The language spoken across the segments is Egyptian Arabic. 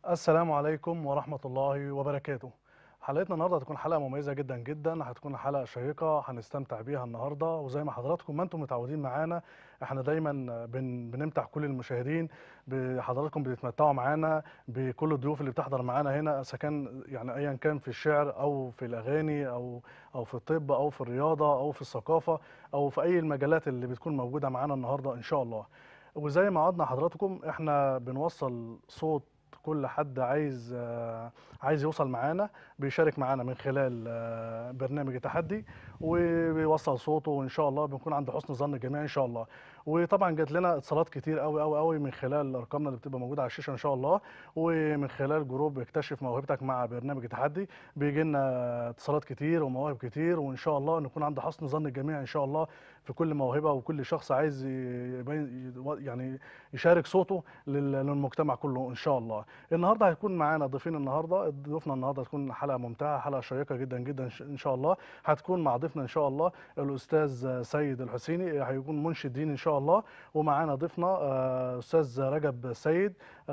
السلام عليكم ورحمة الله وبركاته حلقتنا النهارده هتكون حلقة مميزة جدا جدا هتكون حلقة شيقة هنستمتع بيها النهارده وزي ما حضراتكم ما انتم متعودين معانا احنا دايما بن بنمتع كل المشاهدين بحضراتكم بتتمتعوا معانا بكل الضيوف اللي بتحضر معانا هنا اذا كان يعني ايا كان في الشعر او في الاغاني او او في الطب او في الرياضة او في الثقافة او في اي المجالات اللي بتكون موجودة معانا النهارده ان شاء الله وزي ما وعدنا حضراتكم احنا بنوصل صوت كل حد عايز آه، عايز يوصل معانا بيشارك معانا من خلال آه، برنامج التحدي وبيوصل صوته وان شاء الله بنكون عند حسن ظن الجميع ان شاء الله وطبعا جات لنا اتصالات كتير قوي قوي قوي من خلال ارقامنا اللي بتبقى موجوده على الشاشه ان شاء الله ومن خلال جروب اكتشف موهبتك مع برنامج التحدي بيجي لنا اتصالات كتير ومواهب كتير وان شاء الله نكون عند حسن ظن الجميع ان شاء الله في كل موهبه وكل شخص عايز يبين يعني يشارك صوته لل- للمجتمع كله ان شاء الله النهارده هيكون معانا ضيفين النهارده ضيوفنا النهارده هتكون حلقه ممتعه حلقه شيقه جدا جدا ش- ان شاء الله هتكون مع ضيفنا ان شاء الله الاستاذ سيد الحسيني هيكون منشد دين ان شاء الله ومعانا ضيفنا آه، استاذ رجب سيد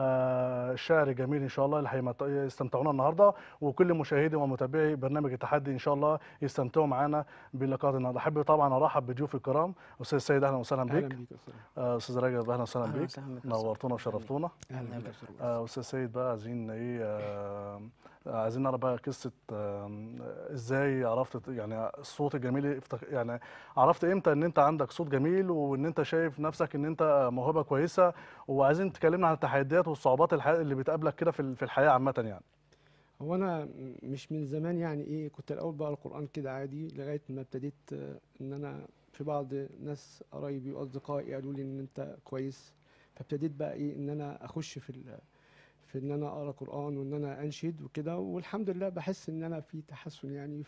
آه، شاعر جميل ان شاء الله اللي هيمت- يستمتعونا النهارده وكل مشاهدي ومتابعي برنامج التحدي ان شاء الله يستمتعوا معانا بلقاء النهارده احب طبعا ارحب بضيوفي الكرام استاذ سيد اهلا وسهلا اهلا بيك بيك يا استاذ آه، استاذ رجب اهلا وسهلا أهلا بيك وسهلا بك. نورتونا وشرفتونا اهلا بيك يا استاذ آه، استاذ سيد بقى عايزين ايه آه، عايزين نعرف بقى قصه آم، ازاي عرفت ت- يعني الصوت الجميل افتك- يعني عرفت امتى ان انت عندك صوت جميل وان انت شايف نفسك ان انت موهبه كويسه وعايزين تكلمنا عن التحديات والصعوبات الح- اللي بتقابلك كده في ال- في الحياه عامه يعني هو انا م- مش من زمان يعني ايه كنت الاول بقرا القران كده عادي لغايه ما ابتديت آه، ان انا في بعض ناس قرايبي واصدقائي قالوا لي ان انت كويس فابتديت بقى ايه ان انا اخش في ال- في ان انا اقرا قران وان انا انشد وكده والحمد لله بحس ان انا في تحسن يعني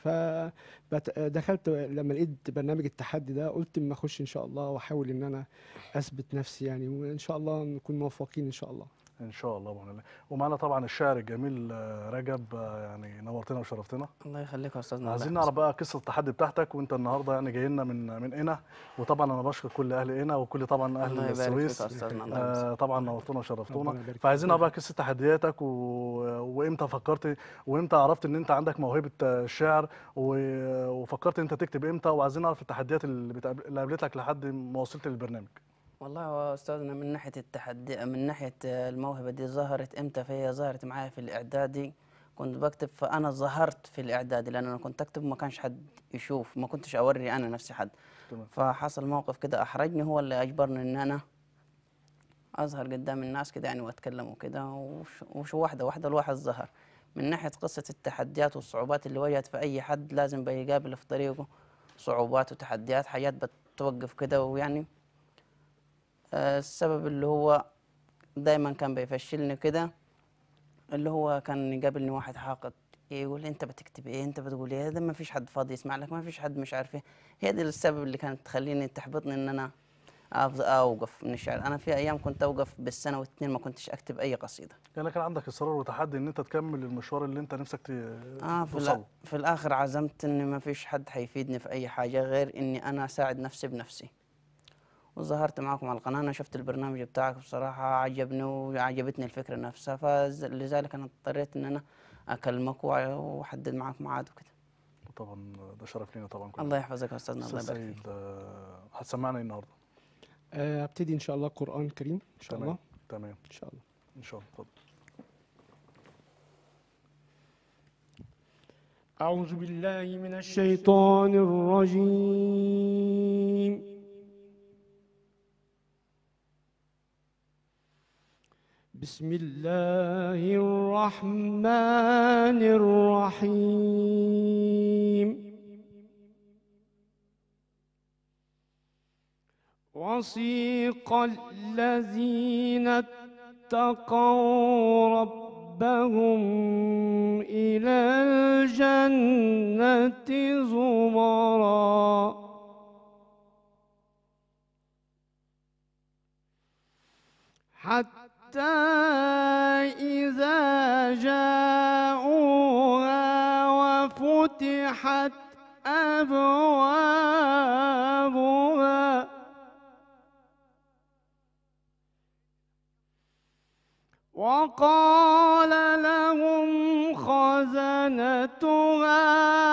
فدخلت لما لقيت برنامج التحدي ده قلت اما اخش ان شاء الله واحاول ان انا اثبت نفسي يعني وان شاء الله نكون موفقين ان شاء الله ان شاء الله باذن الله ومعنا طبعا الشاعر الجميل آه، رجب آه، يعني نورتنا وشرفتنا الله يخليك يا استاذنا عايزين الله نعرف بقى قصه التحدي بتاعتك وانت النهارده يعني جاي لنا من من قنا وطبعا انا بشكر كل اهل قنا وكل طبعا اهل الله يبارك فيك السويس يا استاذنا الله آه طبعا نورتونا وشرفتونا ربنا يبارك فعايزين فيك. نعرف بقى قصه تحدياتك و... وامتى فكرت وامتى عرفت ان انت عندك موهبه الشعر و... وفكرت انت تكتب امتى وعايزين نعرف التحديات اللي, بتقابل... اللي قابلتك لحد ما وصلت للبرنامج والله يا استاذنا من ناحيه التحدي من ناحيه الموهبه دي ظهرت امتى فهي ظهرت معايا في الاعدادي كنت بكتب فانا ظهرت في الاعدادي لان انا كنت اكتب وما كانش حد يشوف ما كنتش اوري انا نفسي حد تمام. فحصل موقف كده احرجني هو اللي اجبرني ان انا اظهر قدام الناس كده يعني واتكلم وكده وش, وش واحده واحده الواحد ظهر من ناحيه قصه التحديات والصعوبات اللي واجهت في اي حد لازم بيقابل في طريقه صعوبات وتحديات حاجات بتوقف كده ويعني آه، السبب اللي هو دايما كان بيفشلني كده اللي هو كان يقابلني واحد حاقد يقول لي انت بتكتب ايه انت بتقول ايه ده ما فيش حد فاضي يسمع لك ما فيش حد مش عارف ايه هي دي السبب اللي كانت تخليني تحبطني ان انا أفض- اوقف من الشعر انا في ايام كنت اوقف بالسنه والاتنين ما كنتش اكتب اي قصيده يعني كان عندك اصرار وتحدي ان انت تكمل المشوار اللي انت نفسك ت... اه في, توصله الآ- في الاخر عزمت ان ما فيش حد حيفيدني في اي حاجه غير اني انا اساعد نفسي بنفسي وظهرت معكم على القناه انا شفت البرنامج بتاعك بصراحه عجبني وعجبتني الفكره نفسها فلذلك انا اضطريت ان انا اكلمك وع- واحدد معك ميعاد وكده طبعا ده شرف لينا طبعا كلنا الله يحفظك يا استاذنا الله استاذ يبارك فيك سيد آه، هتسمعنا ايه النهارده آه، هبتدي ان شاء الله قران كريم ان شاء تمام الله تمام ان شاء الله ان شاء الله اتفضل أعوذ بالله من الشيطان الرجيم بسم الله الرحمن الرحيم وسيق الذين اتقوا ربهم إلى الجنة زمرا حتى إذا جاءوها وفتحت أبوابها وقال لهم خزنتها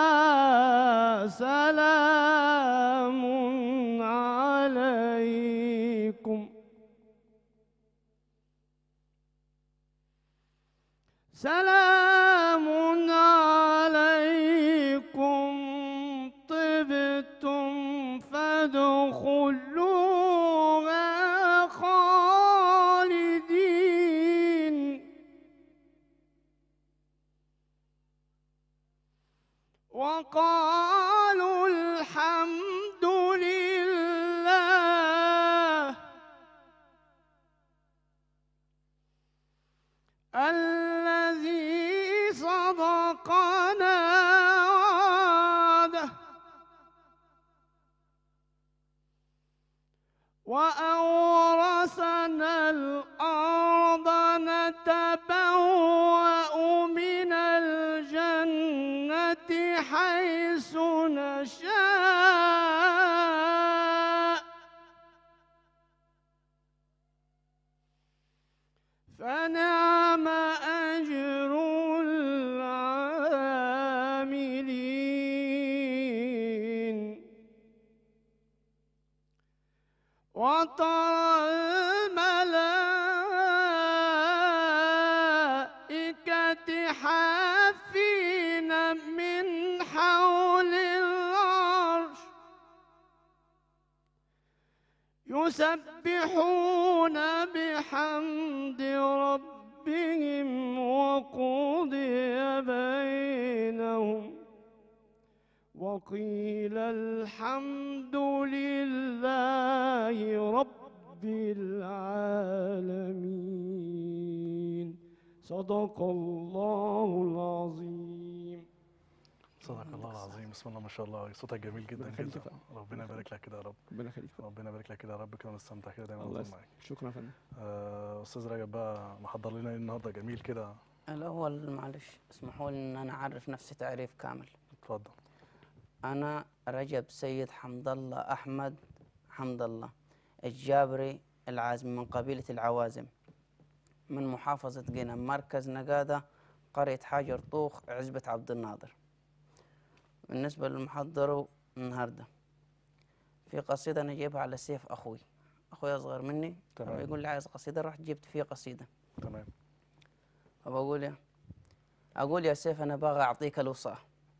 سلام عليكم سلام عليكم طبتم فادخلوها خالدين وقالوا الحمد لله الذي صدقنا وعده وأورثنا الأرض نتبوأ من الجنة حيث نشاء فنعم أجر العاملين وترى الملائكة حافين من حول العرش يسبحون بحمد ربهم وقضي بينهم وقيل الحمد لله رب العالمين صدق الله العظيم صدق الله العظيم بسم الله ما شاء الله صوتك جميل جدا ربنا يخليك جدا يا فندم. ربنا يبارك لك كده يا رب ربنا يخليك ربنا يبارك لك كده يا رب كده نستمتع كده دايما الله نكون يسلمك معاك شكرا يا فندم آه، استاذ رجب بقى محضر لنا ايه النهارده جميل كده الأول معلش اسمحوا لي إن أنا أعرف نفسي تعريف كامل اتفضل أنا رجب سيد حمد الله أحمد حمد الله الجابري العازمي من قبيلة العوازم من محافظة قنا مركز نقادة قرية حجر طوخ عزبة عبد الناظر بالنسبة للمحضر النهاردة في قصيدة أنا جايبها على سيف أخوي أخوي أصغر مني تمام. لما يقول لي عايز قصيدة رحت جبت فيه قصيدة تمام فبقول يا أقول يا سيف أنا باغى أعطيك الوصاة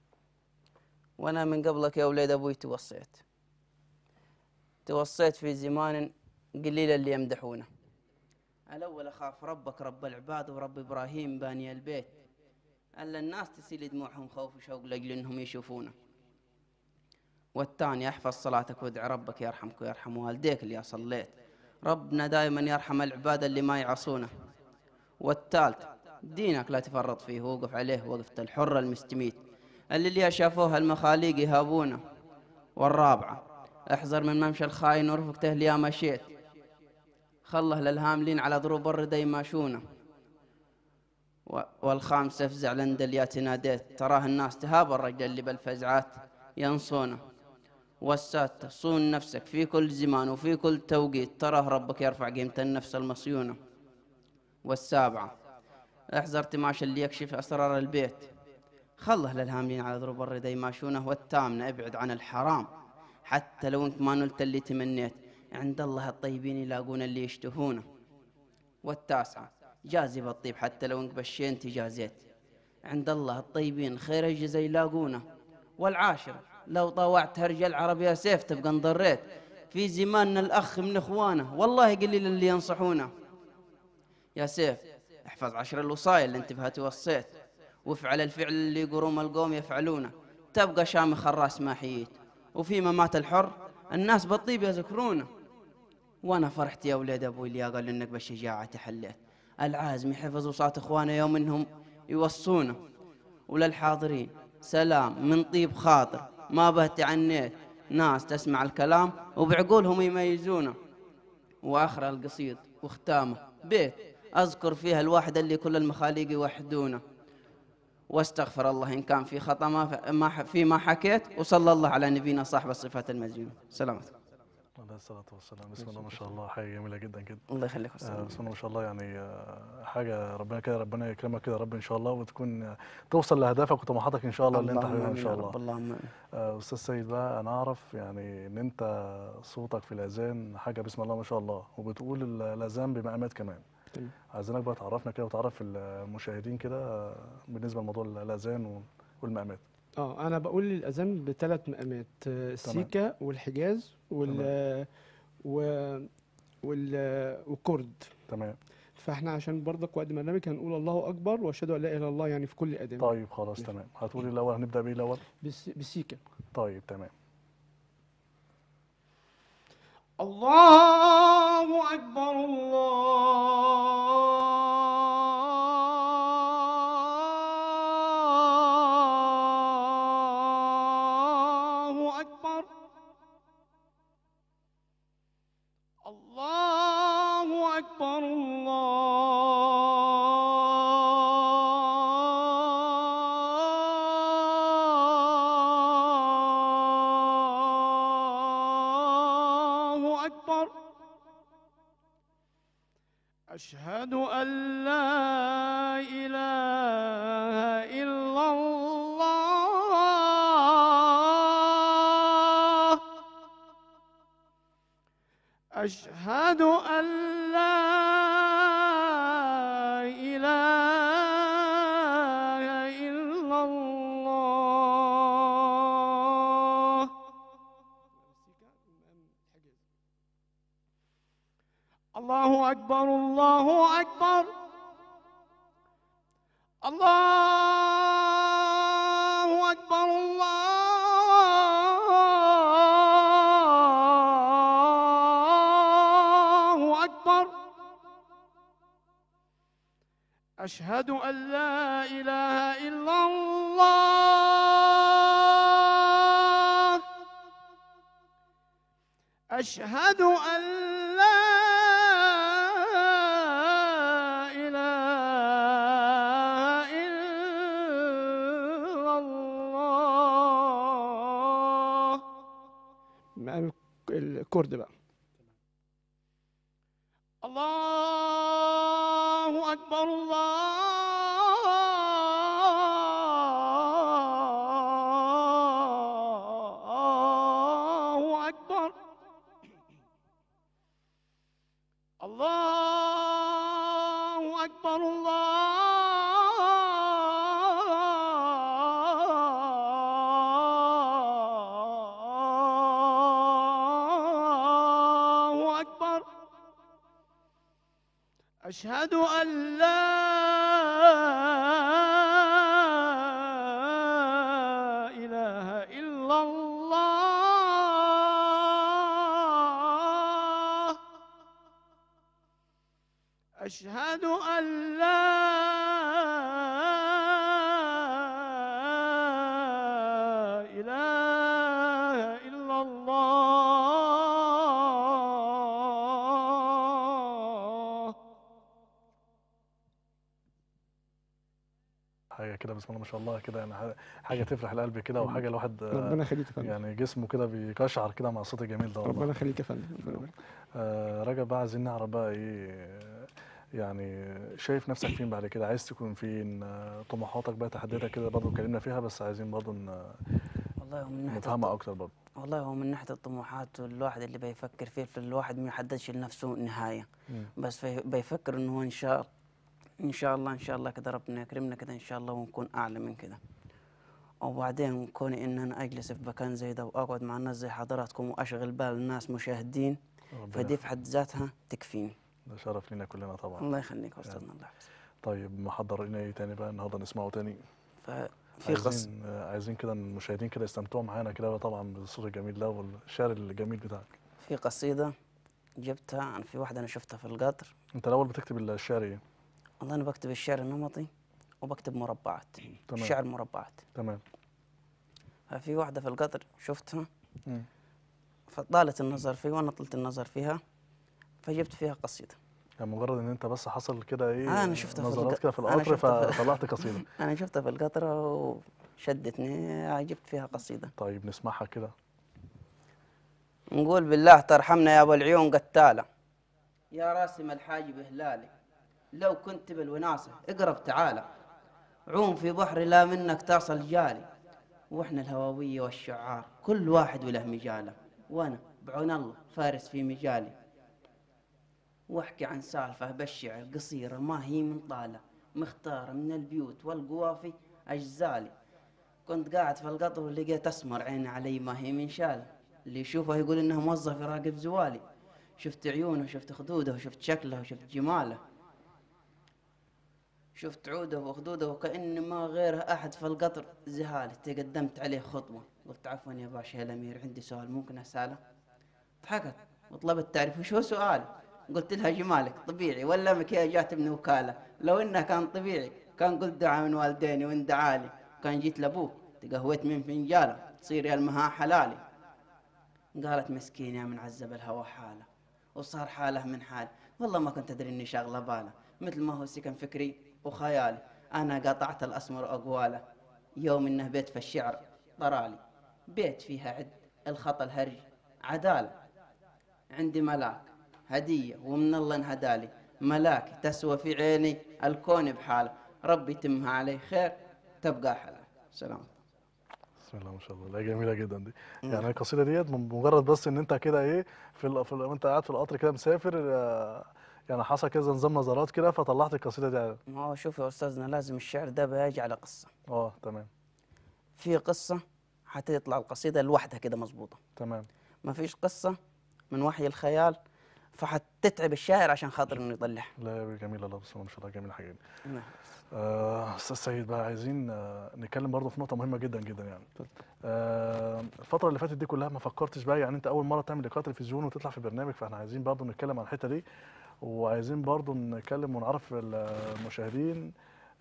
وأنا من قبلك يا ولاد أبوي توصيت توصيت في زمان قليل اللي يمدحونه الأول أخاف ربك رب العباد ورب إبراهيم باني البيت ألا الناس تسيل دموعهم خوف وشوق لأجل إنهم يشوفونه والثاني احفظ صلاتك وادع ربك يرحمك ويرحم والديك اللي صليت ربنا دائما يرحم العباد اللي ما يعصونه والثالث دينك لا تفرط فيه ووقف عليه وقفة الحر المستميت اللي اللي شافوها المخاليق يهابونه والرابعة احذر من ممشى الخاين ورفقته ليا مشيت خله للهاملين على ضروب الردى يماشونه و- والخامسة افزع لندليات ناديت تراه الناس تهاب الرجل اللي بالفزعات ينصونه والسادسة صون نفسك في كل زمان وفي كل توقيت تراه ربك يرفع قيمة النفس المصيونة والسابعة احذر تماش اللي يكشف أسرار البيت خله للهاملين على ضروب الرضا يماشونه والثامنة ابعد عن الحرام حتى لو انت ما نلت اللي تمنيت عند الله الطيبين يلاقون اللي يشتهونه والتاسعة جازي بالطيب حتى لو انك بشين تجازيت عند الله الطيبين خير الجزا يلاقونه والعاشرة لو طوعت هرج العرب يا سيف تبقى انضريت في زماننا الأخ من إخوانه والله قليل اللي ينصحونه يا سيف احفظ عشر الوصايا اللي انت بها توصيت وافعل الفعل اللي قروم القوم يفعلونه تبقى شامخ الراس ما حييت وفي ممات الحر الناس بالطيب يذكرونه وانا فرحت يا ولاد ابوي اللي قال انك بالشجاعه تحليت العازم يحفظ وصات اخوانه يوم انهم يوصونه وللحاضرين سلام من طيب خاطر ما به تعنيت ناس تسمع الكلام وبعقولهم يميزونه واخر القصيد وختامه بيت اذكر فيها الواحد اللي كل المخاليق يوحدونه واستغفر الله ان كان في خطا ما ف- ما ح- فيما حكيت وصلى الله على نبينا صاحب الصفات المزيونه سلامتكم عليه الصلاة والسلام بسم عليه الله ما الصلاة شاء الله حاجة جميلة جدا جدا الله يخليك آه، أستاذ بسم الله ما شاء الله يعني آه، حاجة ربنا كده ربنا يكرمك كده يا رب إن شاء الله وتكون آه، توصل لأهدافك وطموحاتك إن شاء الله اللي أنت اللهم حاببها إن آمين شاء يا الله رب اللهم آمين. آه، أستاذ سيد بقى أنا أعرف يعني إن أنت صوتك في الأذان حاجة بسم الله ما شاء الله وبتقول ال- الأذان بمقامات كمان تمام. عايزينك بقى تعرفنا كده وتعرف المشاهدين كده آه، بالنسبة لموضوع الأذان وال- والمقامات اه انا بقول الاذان بثلاث مقامات آه، السيكا والحجاز وال و وال والكرد تمام فاحنا عشان برضك وقت ما النبي هنقول الله اكبر واشهد ان لا اله الا الله يعني في كل اذان طيب خلاص ماشي. تمام هتقولي الأول هنبدأ بإيه الأول بالس- بالسيكا طيب تمام الله أكبر الله أكبر الله أكبر الله أكبر أشهد أن لا إله إلا الله أشهد أن لا إله إلا الله الله أكبر الله أكبر الله أكبر الله أكبر أشهد أن لا إله إلا الله أشهد أن لا إله إلا الله مقام الكرد بقى الله أكبر الله أكبر الله أكبر الله أكبر أشهد أن لا إله إلا الله أشهد أن لا إله إلا الله حاجة كده بسم الله ما شاء الله كده يعني ح- حاجة تفرح القلب كده وحاجة الواحد آه، ربنا يخليك يا فندم يعني جسمه كده بيقشعر كده مع الصوت الجميل ده والله ربنا يخليك يا فندم ربنا يبارك. آه رجب بقى عايزين نعرف بقى ايه يعني شايف نفسك فين بعد كده عايز تكون فين آه، طموحاتك بقى تحدياتك كده برضه اتكلمنا فيها بس عايزين برضه ن- والله هو من ناحية نفهمها اكتر برضه والله هو من ناحية الطموحات الواحد اللي بيفكر فيه في الواحد ما يحددش لنفسه نهاية مم. بس في- بيفكر انه هو ان شاء ان شاء الله ان شاء الله كده ربنا يكرمنا كده ان شاء الله ونكون اعلى من كده وبعدين كوني ان انا اجلس في مكان زي ده واقعد مع الناس زي حضراتكم واشغل بال الناس مشاهدين ربنا فدي في حد ذاتها تكفيني ده شرف لينا كلنا طبعا الله يخليك يا استاذنا الله يحفظك طيب محضر لنا ايه تاني بقى النهارده نسمعه تاني ففي قصة عايزين آه، عايزين كده المشاهدين كده يستمتعوا معانا كده بقى طبعا بالصوت الجميل ده والشعر الجميل بتاعك في قصيدة جبتها أنا في واحدة أنا شفتها في القطر انت الاول بتكتب الشعر ايه والله أنا بكتب الشعر النمطي وبكتب مربعات تمام. شعر مربعات تمام ففي واحدة في القطر شفتها مم. فطالت النظر فيه وأنا طلت النظر فيها فجبت فيها قصيدة يعني مجرد ان انت بس حصل كده ايه آه، أنا شفتها في نظرات الق- كده في أنا القطر شفتها في- فطلعت قصيده أنا شفتها في القطر وشدتني جبت فيها قصيدة طيب نسمعها كده نقول بالله ترحمنا يا ابو العيون قتاله يا راسم الحاجب هلالي لو كنت بالوناسه اقرب تعالى عوم في بحر لا منك تصل جالي واحنا الهواويه والشعار كل واحد وله مجاله وانا بعون الله فارس في مجالي واحكي عن سالفه بالشعر قصيره ما هي من طاله مختاره من البيوت والقوافي اجزالي كنت قاعد في القطر ولقيت اسمر عيني علي ما هي من شاله اللي يشوفه يقول انه موظف يراقب زوالي شفت عيونه شفت خدوده وشفت شكله وشفت جماله شفت عوده وخدوده وكأن ما غيره أحد في القطر زهالي تقدمت عليه خطوة قلت عفوا يا باشا يا الأمير عندي سؤال ممكن أسأله ضحكت وطلبت تعرف وش هو سؤال قلت لها جمالك طبيعي ولا مكياجات من وكالة لو إنه كان طبيعي كان قلت دعاء من والديني وإن دعالي كان جيت لأبوك تقهويت من فنجالة تصير يا المها حلالي قالت مسكين يا من عذب الهوى حاله وصار حاله من حال والله ما كنت أدري إني شاغلة باله مثل ما هو سكن فكري وخيالي أنا قطعت الأسمر أقواله يوم إنه بيت في الشعر طرالي بيت فيها عد الخط الهرج عدالة عندي ملاك هدية ومن الله انهدالي ملاك تسوى في عيني الكون بحاله ربي يتمها عليه خير تبقى حلال سلام بسم الله ما شاء الله لا جميله جدا دي يعني القصيده ديت من مجرد بس ان انت كده ايه في, ال... في ال... وانت قاعد في القطر كده مسافر آه، يعني حصل كده نظام نظرات كده فطلعت القصيده دي ما هو شوف يا أستاذنا لازم الشعر ده بيجي على قصة اه تمام في قصة حتطلع القصيدة لوحدها كده مظبوطة تمام ما فيش قصة من وحي الخيال فحتتعب الشاعر عشان خاطر انه يطلعها لا جميله الله بسم الله ما شاء الله جميله حاجه دي نعم. آه، استاذ سيد بقى عايزين آه، نتكلم برضه في نقطه مهمه جدا جدا يعني اتفضل. آه، الفتره اللي فاتت دي كلها ما فكرتش بقى يعني انت اول مره تعمل لقاء تلفزيون وتطلع في برنامج فاحنا عايزين برضه نتكلم عن الحته دي وعايزين برضه نتكلم ونعرف المشاهدين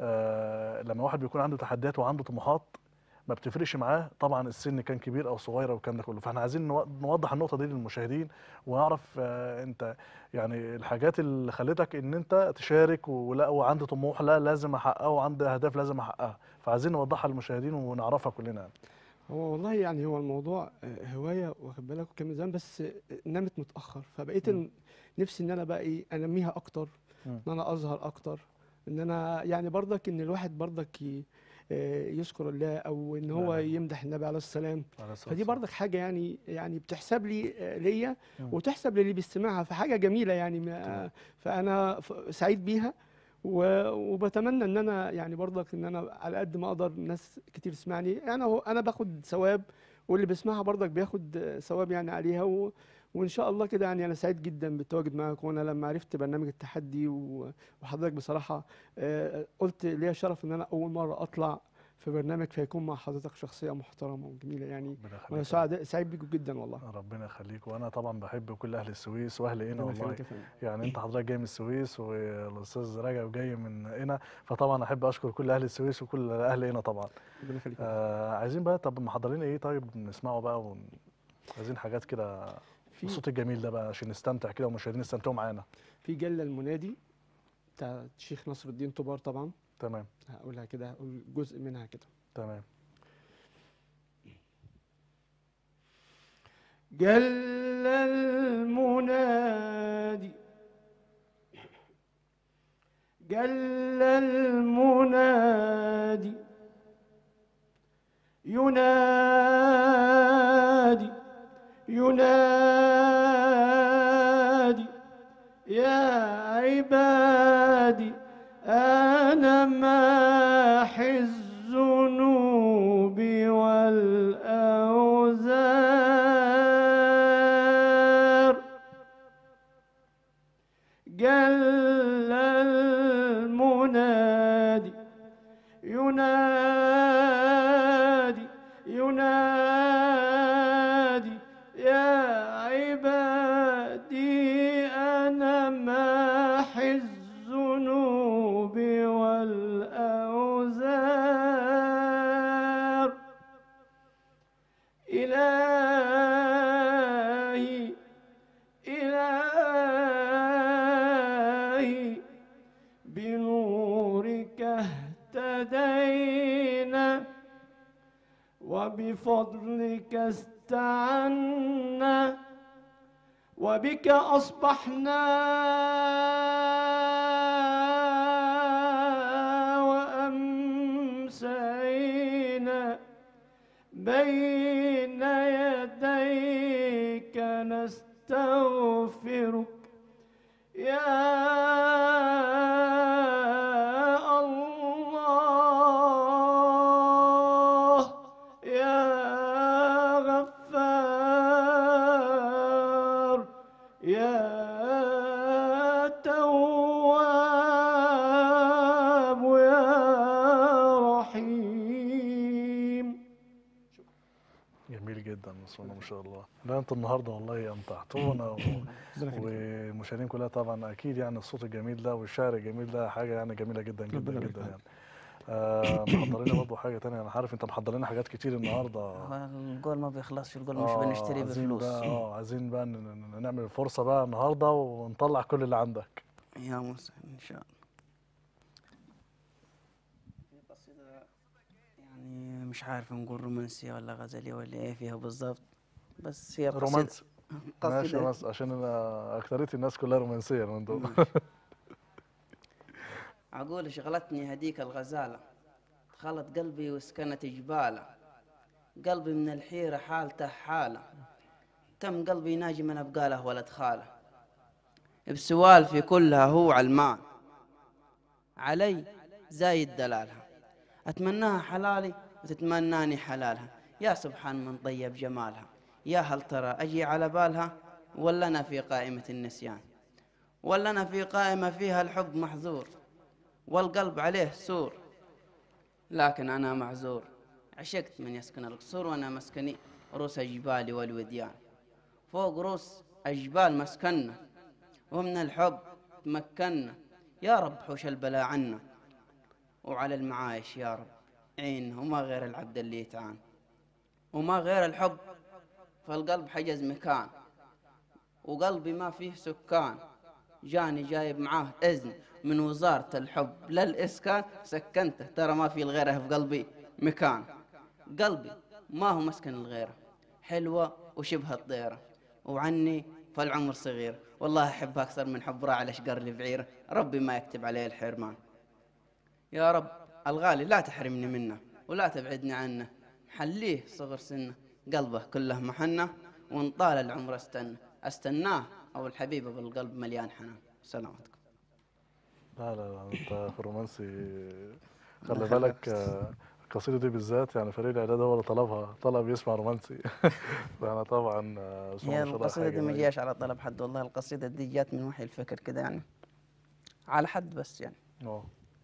آه، لما واحد بيكون عنده تحديات وعنده طموحات ما بتفرقش معاه طبعا السن كان كبير او صغير والكلام ده كله فاحنا عايزين نو- نوضح النقطه دي للمشاهدين ونعرف آه، انت يعني الحاجات اللي خلتك ان انت تشارك ولا وعندي طموح لا لازم احققه وعندي اهداف لازم احققها فعايزين نوضحها للمشاهدين ونعرفها كلنا يعني. هو والله يعني هو الموضوع آه، هوايه واخد بالك وكان من زمان بس آه، نامت متاخر فبقيت مم. إن- نفسي ان انا بقى ايه انميها اكتر مم. ان انا اظهر اكتر ان انا يعني برضك ان الواحد برضك ي- آه، يشكر الله او ان هو نعم. يمدح النبي عليه السلام على أساس- فدي برضك حاجه يعني يعني بتحسب لي آه، ليا مم. وتحسب للي بيستمعها فحاجه جميله يعني ما- فانا ف- سعيد بيها و- وبتمنى ان انا يعني برضك ان انا على قد ما اقدر ناس كتير تسمعني انا هو انا باخد ثواب واللي بيسمعها برضك بياخد آه، ثواب يعني عليها و وان شاء الله كده يعني انا سعيد جدا بالتواجد معاك وانا لما عرفت برنامج التحدي و- وحضرتك بصراحه آه، قلت ليا شرف ان انا اول مره اطلع في برنامج فيكون مع حضرتك شخصيه محترمه وجميله يعني ربنا وانا يخليك سعيد سعيد بيكم جدا والله ربنا يخليك وانا طبعا بحب كل اهل السويس واهل هنا ربنا والله يخليك يا فندم. يعني انت حضرتك جاي من السويس والاستاذ رجب جاي من هنا فطبعا احب اشكر كل اهل السويس وكل اهل هنا طبعا ربنا يخليك آه عايزين بقى طب محضرين ايه طيب نسمعه بقى ون... عايزين حاجات كده في الصوت الجميل ده بقى عشان نستمتع كده والمشاهدين يستمتعوا معانا في جلة المنادي بتاع الشيخ نصر الدين طبار طبعا تمام هقولها كده هقول جزء منها كده تمام جل المنادي جل المنادي ينادي ينادي يا عبادي أنا ماحي الذنوب والأوزار جل المنادي ينادي ينادي يا عبادي أنا ماحي الذنوب والأوزار إلهي إلهي بنورك اهتدينا وبفضلك استعنا وبك أصبحنا وأمسينا بين يديك نستغفرك يا الله يا غفار يا تواب يا رحيم جميل جدا بسم الله ما شاء الله لا انتوا النهارده والله امتعتونا و... والمشاهدين كلها طبعا اكيد يعني الصوت الجميل ده والشعر الجميل ده حاجه يعني جميله جدا جدا ربنا جدا يبارك يعني آه محضر لنا برضه حاجه تانية انا عارف انت محضر لنا حاجات كتير النهارده هو القول ما بيخلصش القول مش آه، بنشتريه عايزين بفلوس بقى اه عايزين بقى ن- ن- نعمل الفرصه بقى النهارده ونطلع كل اللي عندك يا موسى ان شاء الله في قصيدة يعني مش عارف نقول رومانسية ولا غزلية ولا ايه فيها بالضبط بس هي قصيدة رومانسي ماشي قصيدة بس عشان انا اكترية الناس كلها رومانسيه من دول أقول شغلتني هديك الغزالة دخلت قلبي وسكنت جباله قلبي من الحيرة حالته حالة تم قلبي يناجي من أبقاله ولد خاله بسوالفي كلها هو علمان علي زايد دلالها أتمناها حلالي وتتمناني حلالها يا سبحان من طيب جمالها يا هل ترى أجي على بالها ولا أنا في قائمة النسيان ولا أنا في قائمة فيها الحب محظور والقلب عليه سور لكن أنا معذور عشقت من يسكن القصور وأنا مسكني رؤوس الجبال والوديان فوق رؤوس الجبال مسكنا ومن الحب تمكنا يا رب حوش البلاء عنا وعلى المعايش يا رب عين وما غير العبد اللي يتعان وما غير الحب فالقلب حجز مكان وقلبي ما فيه سكان جاني جايب معاه إذن من وزارة الحب للإسكان سكنته ترى ما في الغيره في قلبي مكان قلبي ما هو مسكن الغيرة حلوة وشبه الطيرة وعني فالعمر صغير والله أحبها أكثر من حب راعي الأشقر لبعيرة ربي ما يكتب عليه الحرمان يا رب الغالي لا تحرمني منه ولا تبعدني عنه حليه صغر سنه قلبه كله محنة وان طال العمر استنى استناه او الحبيب بالقلب مليان حنان سلامتكم لا لا لا انت في الرومانسي خلي بالك آه، القصيدة دي بالذات يعني فريق الإعداد هو اللي طلبها طلب يسمع رومانسي فأنا طبعا آه، بسم الله هي ما شاء الله القصيدة حاجة دي ما جميلة. جاش على طلب حد والله القصيدة دي جات من وحي الفكر كده يعني على حد بس يعني اه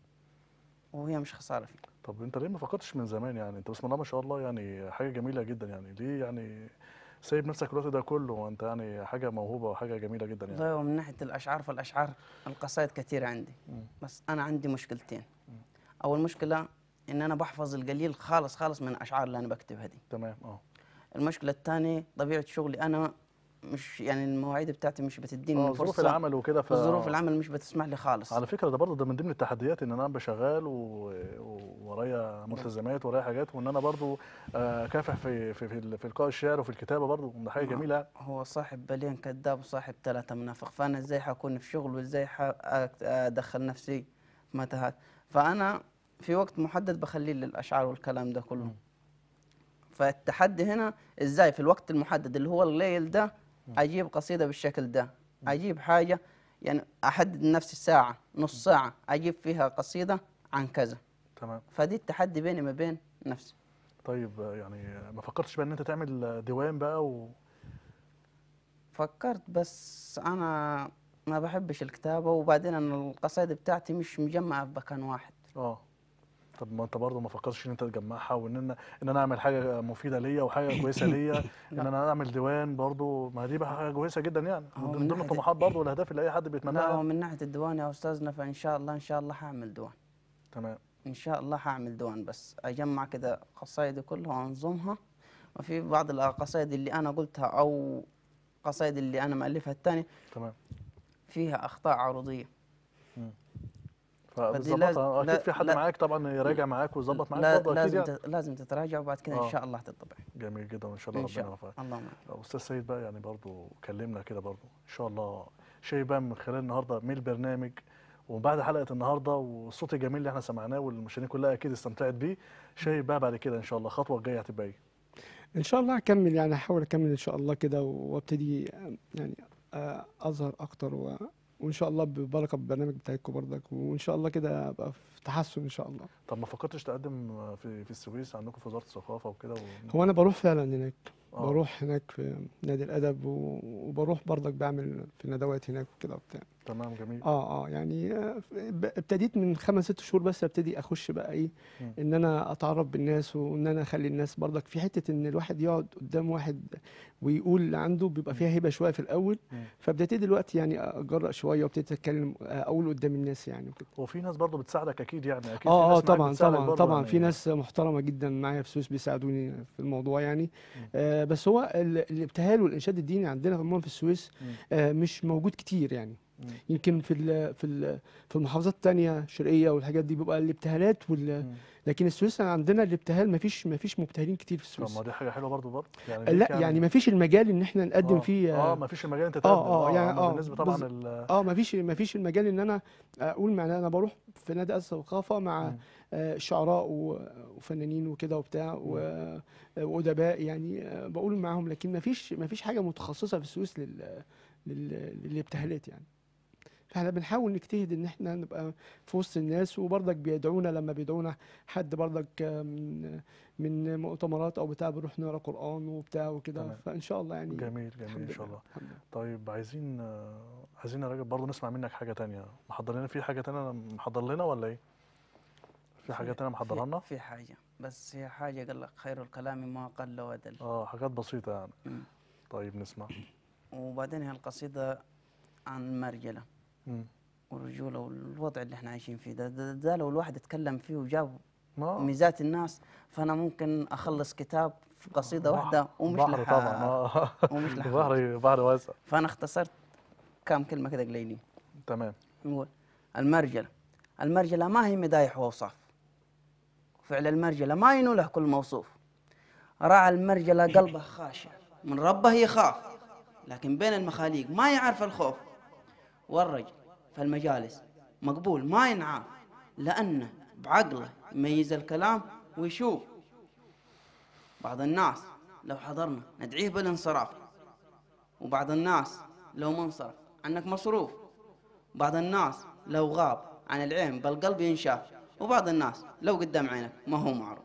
وهي مش خسارة فيه طب انت ليه ما فكرتش من زمان يعني انت بسم الله ما شاء الله يعني حاجة جميلة جدا يعني ليه يعني سايب نفسك الوقت ده كله وانت يعني حاجة موهوبة وحاجة جميلة جدا يعني والله من ناحية الأشعار فالأشعار القصائد كثيرة عندي مم. بس أنا عندي مشكلتين أول مشكلة إن أنا بحفظ القليل خالص خالص من الأشعار اللي أنا بكتبها دي تمام اه المشكلة الثانية طبيعة شغلي أنا مش يعني المواعيد بتاعتي مش بتديني اه ظروف فرصة العمل وكده ف ظروف العمل مش بتسمح لي خالص على فكرة ده برضه ده من ضمن التحديات ان انا بشغال و- وورايا ملتزمات ورايا حاجات وان انا برضه آه، كافح في في في, ال- في القاء الشعر وفي الكتابة برضه ده حاجة جميلة يعني. هو صاحب بالين كذاب وصاحب ثلاثة منافق فأنا إزاي حكون في شغل وإزاي ح- أك- أدخل نفسي في متاهات فأنا في وقت محدد بخليه للأشعار والكلام ده كله فالتحدي هنا إزاي في الوقت المحدد اللي هو الليل ده أجيب قصيدة بالشكل ده أجيب حاجة يعني أحدد لنفسي ساعة نص ساعة أجيب فيها قصيدة عن كذا تمام فدي التحدي بيني ما بين نفسي طيب آه، يعني ما فكرتش بقى ان انت تعمل ديوان بقى و فكرت بس انا ما بحبش الكتابة وبعدين انا القصائد بتاعتي مش مجمعة في مكان واحد اه طب ما انت برضه ما فكرتش ان انت تجمعها وان انا ان انا اعمل حاجه مفيده ليا وحاجه كويسه ليا ان انا اعمل ديوان برضه ما دي بقى حاجه كويسه جدا يعني هو من من ضمن ناحية- الطموحات برضه والاهداف اللي اي حد لا بيتمناها هو من ناحية الديوان يا استاذنا فان شاء الله ان شاء الله هعمل ديوان تمام ان شاء الله هعمل ديوان بس اجمع كده قصايدي كلها وانظمها وفي بعض القصايد اللي انا قلتها او قصايد اللي انا مؤلفها الثاني تمام فيها اخطاء عروضية فبتظبطها لازم- آه، اكيد لا- في حد لا- معاك طبعا يراجع معاك ويظبط معاك لا برضه اكيد لازم يعني ت- لازم تتراجع وبعد كده آه. ان شاء الله تطبع جميل جدا وان شاء الله ان ربنا شاء يوفقك الله اللهم آمين. استاذ سيد بقى يعني برضو كلمنا كده برضو ان شاء الله شيء بقى من خلال النهارده من البرنامج وبعد حلقه النهارده والصوت الجميل اللي احنا سمعناه والمشاهدين كلها اكيد استمتعت بيه شيء بقى بعد كده ان شاء الله الخطوه الجايه هتبقى ايه ان شاء الله هكمل يعني هحاول اكمل ان شاء الله كده وابتدي آم، يعني آه، اظهر اكتر و... وان شاء الله ببركه بالبرنامج بتاعكم برضك وان شاء الله كده ابقى في تحسن ان شاء الله طب ما فكرتش تقدم في في السويس عندكم في وزاره الثقافه وكده و... هو انا بروح فعلا هناك آه. بروح هناك في نادي الادب و- وبروح برضك بعمل في ندوات هناك وكده وبتاع تمام جميل اه اه يعني آه، ب- ابتديت من خمس ست شهور بس ابتدي اخش بقى ايه مم. ان انا اتعرف بالناس وان انا اخلي الناس برضك في حته ان الواحد يقعد قدام واحد ويقول اللي عنده بيبقى فيها هيبه شويه في الاول مم. فابتديت دلوقتي يعني اجرأ شويه وابتديت اتكلم آه، اقول قدام الناس يعني وكده وفي ناس برضو بتساعدك اكيد يعني اكيد في اه اه ناس معاك طبعا بتساعدك طبعا برضو طبعا يعني في ناس محترمه جدا معايا في السويس بيساعدوني في الموضوع يعني مم. آه بس هو ال- الابتهال والانشاد الديني عندنا عموما في السويس مم. آه مش موجود كتير يعني مم. يمكن في ال في ال في المحافظات التانية الشرقية والحاجات دي بيبقى الابتهالات وال مم. لكن السويس عندنا الابتهال مفيش مفيش مبتهلين كتير في طب السويس ما دي حاجه حلوه برضو برضو يعني لا ليك يعني مفيش المجال ان احنا نقدم آه. فيه اه اه ما فيش المجال انت تقدم اه يعني أما اه بالنسبه طبعا بز- ال- اه مفيش مفيش المجال ان انا اقول معناه انا بروح في نادي الثقافة مع مم. آه، شعراء و- وفنانين وكده وبتاع و- وادباء يعني آه، بقول معاهم لكن ما فيش ما فيش حاجه متخصصه في السويس لل لل- للابتهالات يعني فاحنا بنحاول نجتهد ان احنا نبقى في وسط الناس وبرضك بيدعونا لما بيدعونا حد برضك آه، من من مؤتمرات او بتاع بنروح نقرا قران وبتاع وكده تمام. فان شاء الله يعني جميل جميل الحمد ان شاء لله، الله الحمد لله. طيب عايزين آه، عايزين يا راجل برضه نسمع منك حاجة تانية محضر لنا في حاجة تانية محضر لنا ولا ايه؟ في حاجة تانية محضرها في, لنا؟ في حاجه بس هي حاجه قال لك خير الكلام ما قل ودل اه حاجات بسيطة يعني مم. طيب نسمع وبعدين هي القصيده عن مرجله مم. والرجوله والوضع اللي احنا عايشين فيه ده, ده, ده لو الواحد اتكلم فيه وجاب ما ميزات الناس فانا ممكن اخلص كتاب في قصيده بحر- واحده ومش بحر لح طبعا اه ومش لح بحر بحر واسع فانا اختصرت كام كلمه كده قليلين تمام نقول المرجله المرجله ما هي مدايح واوصاف فعل المرجله ما ينوله كل موصوف راعى المرجله قلبه خاشع من ربه يخاف لكن بين المخاليق ما يعرف الخوف والرجل في المجالس مقبول ما ينعاف لأنه بعقله يميز الكلام ويشوف بعض الناس لو حضرنا ندعيه بالانصراف وبعض الناس لو منصرف عنك مصروف بعض الناس لو غاب عن العين بالقلب ينشاف وبعض الناس لو قدام عينك ما هو معروف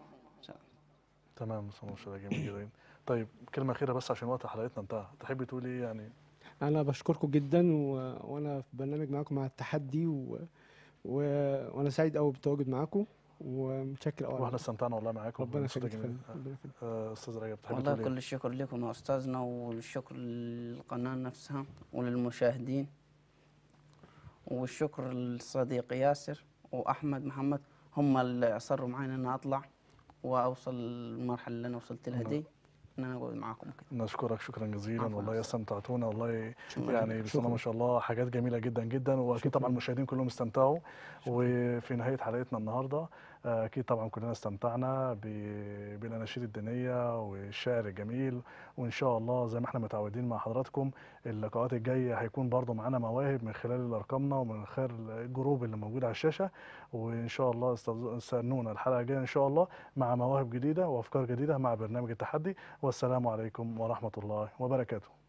تمام بسم الله ما شاء الله جميل جدا طيب كلمة أخيرة بس عشان وقت حلقتنا انتهى تحبي تقولي ايه يعني انا بشكركم جدا و... وانا في برنامج معاكم مع التحدي و... و... وانا سعيد قوي بالتواجد معاكم ومتشكر قوي واحنا استمتعنا والله معاكم ربنا والصوت يخليك يا جميل. فندم، ربنا يخليك. آه، استاذ رجب تحبي والله تقولي كل ايه؟ الشكر لكم يا أستاذنا والشكر للقناة نفسها وللمشاهدين والشكر للصديق ياسر وأحمد محمد هم اللي أصروا معانا أن أطلع وأوصل المرحلة اللي أنا وصلت لها دي أن أنا أقعد معاكم كده نشكرك شكرا جزيلا عفواً. والله استمتعتونا والله شكراً. يعني بسم الله ما شاء الله حاجات جميله جدا جدا واكيد طبعا شكراً. المشاهدين كلهم استمتعوا وفي نهايه حلقتنا النهارده آه، اكيد طبعا كلنا استمتعنا ب- بالاناشيد الدينيه والشعر الجميل وان شاء الله زي ما احنا متعودين مع حضراتكم اللقاءات الجايه هيكون برضو معانا مواهب من خلال ارقامنا ومن خلال الجروب اللي موجود على الشاشه وان شاء الله استظ- استنونا الحلقه الجايه ان شاء الله مع مواهب جديده وافكار جديده مع برنامج التحدي والسلام عليكم ورحمه الله وبركاته